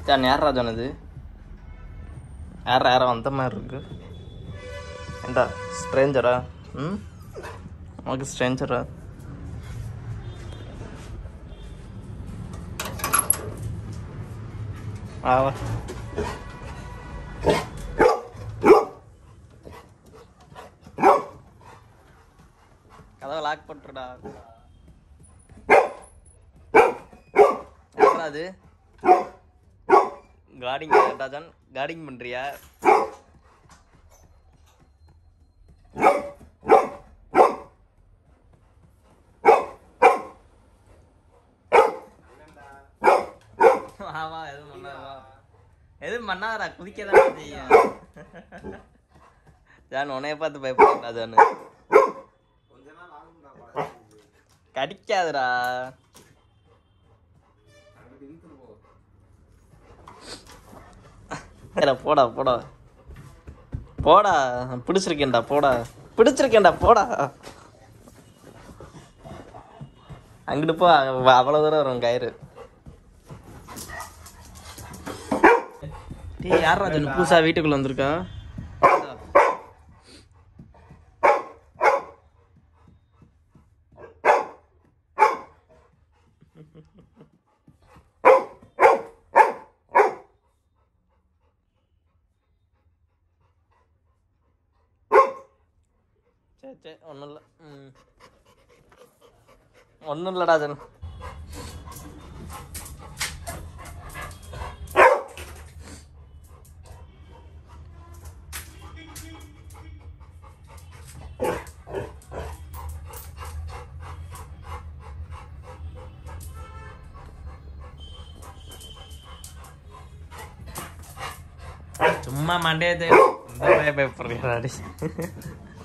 தான் யார் ராஜன் இது யார் யாரோ வந்த மாதிரி இருக்கு ஏண்டா ஸ்ட்ரேஞ்சரா ம் உனக்கு ஸ்ட்ரேஞ்சரா ஆவா கதவை லாக் பண்ணுறடா யாரா அது கார்டிங் ராஜன் கார்டிங் பண்றியா வா வா எதுவும் பண்ணாதா எதுவும் பண்ணாதடா குதிக்க தான் செய்யும் ஜான் உன்னைய பார்த்து பயப்படுறா ஜான் கடிக்காதுடா ஏடா, போடா போடா போடா பிடிச்சிருக்கேன்டா போடா பிடிச்சிருக்கேன்டா போடா அங்கிட்டு போ அவ- அவ்வளவு தூரம் வரும் கயிறு டேய் யார் ராஜன் புதுசா வீட்டுக்குள்ள வந்திருக்கா சரி சரி ஒன்றும் இல்லை ம் ஒன்றும் இல்லைடா ஜன் சும்மா மண்டே இந்த பயப்படுறியாடி